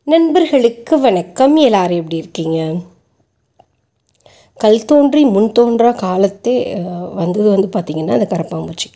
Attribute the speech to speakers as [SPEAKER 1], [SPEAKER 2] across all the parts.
[SPEAKER 1] நண்பர்களுக்கு வணக்கம் எல்லாரும் எப்படி இருக்கீங்க கல் தோன்றி முன் தோன்றா காலத்தே அஹ், வந்தது வந்து பார்த்திங்கன்னா அந்த கரப்பாம்பூச்சி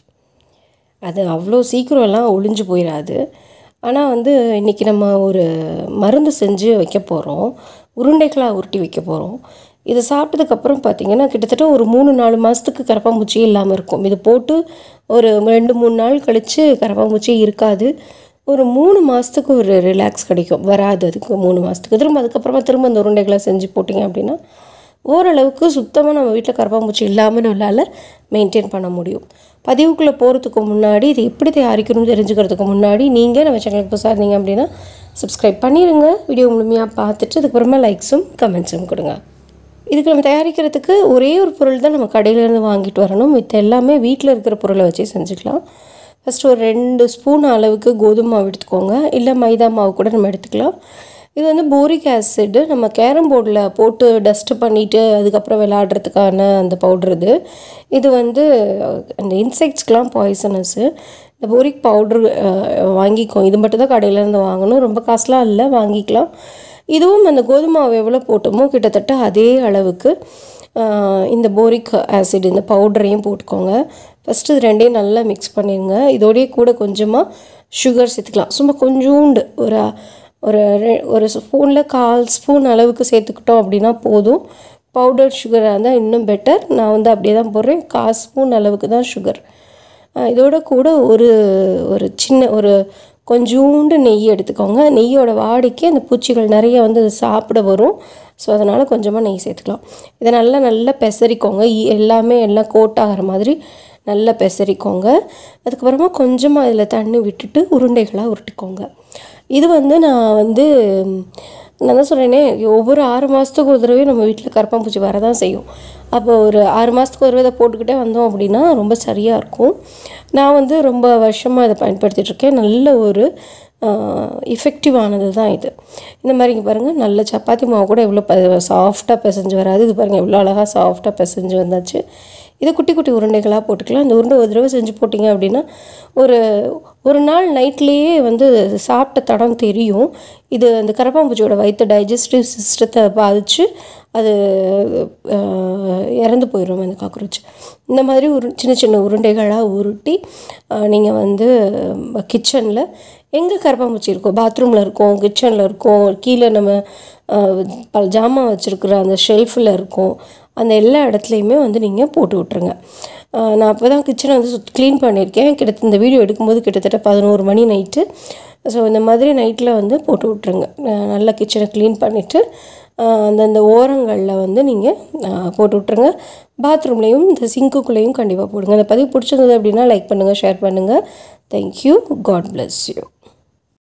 [SPEAKER 1] அது அவ்வளோ சீக்கிரம்லாம் ஒளிஞ்சு போயிடாது ஆனால் வந்து இன்றைக்கி நம்ம ஒரு மருந்து செஞ்சு வைக்க போகிறோம் உருண்டைகளாக உருட்டி வைக்க போகிறோம் இது சாப்பிட்டதுக்கப்புறம் பார்த்திங்கன்னா கிட்டத்தட்ட ஒரு மூணு நாலு மாதத்துக்கு கரப்பாம்பூச்சியே இல்லாமல் இருக்கும் இது போட்டு ஒரு ரெண்டு மூணு நாள் கழித்து கரப்பாம்பூச்சியே இருக்காது ஒரு மூணு மாதத்துக்கு ஒரு ரிலாக்ஸ் கிடைக்கும் வராது அதுக்கு மூணு மாதத்துக்கு திரும்ப அதுக்கப்புறமா திரும்ப அந்த உருண்டைகளை செஞ்சு போட்டிங்க அப்படின்னா ஓரளவுக்கு சுத்தமாக நம்ம வீட்டில் கரப்பாம்பூச்சி இல்லாமல் நம்மளால் மெயின்டைன் பண்ண முடியும் பதிவுக்குள்ளே போகிறதுக்கு முன்னாடி இது எப்படி தயாரிக்கணும்னு தெரிஞ்சுக்கிறதுக்கு முன்னாடி நீங்கள் நம்ம சேனலுக்கு புதுசாக இருந்தீங்க அப்படின்னா சப்ஸ்கிரைப் பண்ணிடுங்க வீடியோ முழுமையாக பார்த்துட்டு அதுக்கப்புறமா லைக்ஸும் கமெண்ட்ஸும் கொடுங்க இதுக்கு நம்ம தயாரிக்கிறதுக்கு ஒரே ஒரு பொருள் தான் நம்ம கடையிலேருந்து வாங்கிட்டு வரணும் மித்த எல்லாமே வீட்டில் இருக்கிற பொருளை வச்சே செஞ்சுக்கலாம் ஃபஸ்ட்டு ஒரு ரெண்டு ஸ்பூன் அளவுக்கு கோதுமை மாவு எடுத்துக்கோங்க இல்லை மைதா மாவு கூட நம்ம எடுத்துக்கலாம் இது வந்து போரிக் ஆசிட் நம்ம கேரம் போர்டில் போட்டு டஸ்ட்டு பண்ணிவிட்டு அதுக்கப்புறம் விளையாடுறதுக்கான அந்த பவுட்ரு இது இது வந்து அந்த இன்செக்ட்ஸ்க்கெலாம் பாய்சனஸ்ஸு இந்த போரிக் பவுட்ரு வாங்கிக்கோ இது மட்டும் தான் கடையிலேருந்து வாங்கணும் ரொம்ப காசுலாம் இல்லை வாங்கிக்கலாம் இதுவும் அந்த கோதுமை மாவு எவ்வளோ போட்டோமோ கிட்டத்தட்ட அதே அளவுக்கு ஆஹ், இந்த போரிக் ஆசிட் இந்த பவுடரையும் போட்டுக்கோங்க ஃபஸ்ட்டு இது ரெண்டையும் நல்லா மிக்ஸ் பண்ணிடுங்க இதோடய கூட கொஞ்சமாக சுகர் சேர்த்துக்கலாம் சும்மா கொஞ்சோண்டு ஒரு ஒரு ரெ- ஒரு ஸ்பூனில் கால் ஸ்பூன் அளவுக்கு சேர்த்துக்கிட்டோம் அப்படின்னா போதும் பவுடர் சுகராக இருந்தால் இன்னும் பெட்டர் நான் வந்து அப்படியே தான் போடுறேன் கால் ஸ்பூன் அளவுக்கு தான் சுகர் இதோட கூட ஒரு ஒரு சின்ன ஒரு கொஞ்சோண்டு நெய் எடுத்துக்கோங்க நெய்யோட வாடிக்கு அந்த பூச்சிகள் நிறைய வந்து அது சாப்பிட வரும் ஸோ அதனால் கொஞ்சமாக நெய் சேர்த்துக்கலாம் இதை நல்லா நல்லா பெசரிக்கோங்க இ- எல்லாமே எல்லாம் கோட் ஆகிற மாதிரி நல்லா பெசரிக்கோங்க அதுக்கப்புறமா கொஞ்சமாக இதில் தண்ணி விட்டுட்டு உருண்டைகளாக உருட்டிக்கோங்க இது வந்து நான் வந்து ம், நான் தான் சொல்கிறேனே ஒவ்வொரு ஆறு மாதத்துக்கு ஒரு தடவை நம்ம வீட்டில் கரப்பாம்பூச்சி வரதான் செய்யும் அப்போ ஒரு ஆறு மாதத்துக்கு ஒரு இதை போட்டுக்கிட்டே வந்தோம் அப்படின்னா ரொம்ப சரியாக இருக்கும் நான் வந்து ரொம்ப வருஷமாக இதை பயன்படுத்திட்டு இருக்கேன் நல்ல ஒரு இஃபெக்டிவானது தான் இது இந்த மாதிரி இங்கே பாருங்கள் நல்ல சப்பாத்தி மாவு கூட எவ்வளோ ப சாஃப்டாக பிசைஞ்சு வராது இது பாருங்கள் எவ்வளோ அழகாக சாஃப்டாக பிசைஞ்சு வந்தாச்சு இது குட்டி குட்டி உருண்டைகளாக போட்டுக்கலாம் இந்த உருண்டை ஒரு தடவை செஞ்சு போட்டிங்க அப்படின்னா ஒரு ஒரு நாள் நைட்லேயே வந்து சாப்பிட்ட தடம் தெரியும் இது அந்த கரப்பாம்பூச்சியோட வயிற்று டைஜஸ்டிவ் சிஸ்டத்தை பாதித்து அது அஹ், இறந்து போயிடும் அந்த காக்ரோச் இந்த மாதிரி ஒரு சின்ன சின்ன உருண்டைகளாக உருட்டி நீங்கள் வந்து கிச்சனில் எங்கே கரப்பாம்பூச்சி இருக்கோ பாத்ரூமில் இருக்கும் கிச்சனில் இருக்கும் கீழே நம்ம அஹ், பல ஜாமான் வச்சுருக்குற அந்த ஷெல்ஃபில் இருக்கும் அந்த எல்லா இடத்துலையுமே வந்து நீங்கள் போட்டு விட்ருங்க அஹ், நான் அப்போ தான் கிச்சனை வந்து சுத் க்ளீன் பண்ணியிருக்கேன் கிட்ட இந்த வீடியோ எடுக்கும்போது கிட்டத்தட்ட பதினோரு மணி நைட்டு ஸோ இந்த மாதிரி நைட்டில் வந்து போட்டு விட்ருங்க அஹ், நல்லா கிச்சனை க்ளீன் பண்ணிவிட்டு அந்தந்த ஓரங்களில் வந்து நீங்கள் போட்டு விட்ருங்க பாத்ரூம்லேயும் இந்த சிங்க்குள்ளேயும் கண்டிப்பாக போடுங்க அந்த பதிவு பிடிச்சிருந்தது அப்படின்னா லைக் பண்ணுங்கள் ஷேர் பண்ணுங்கள் தேங்க்யூ காட் bless யூ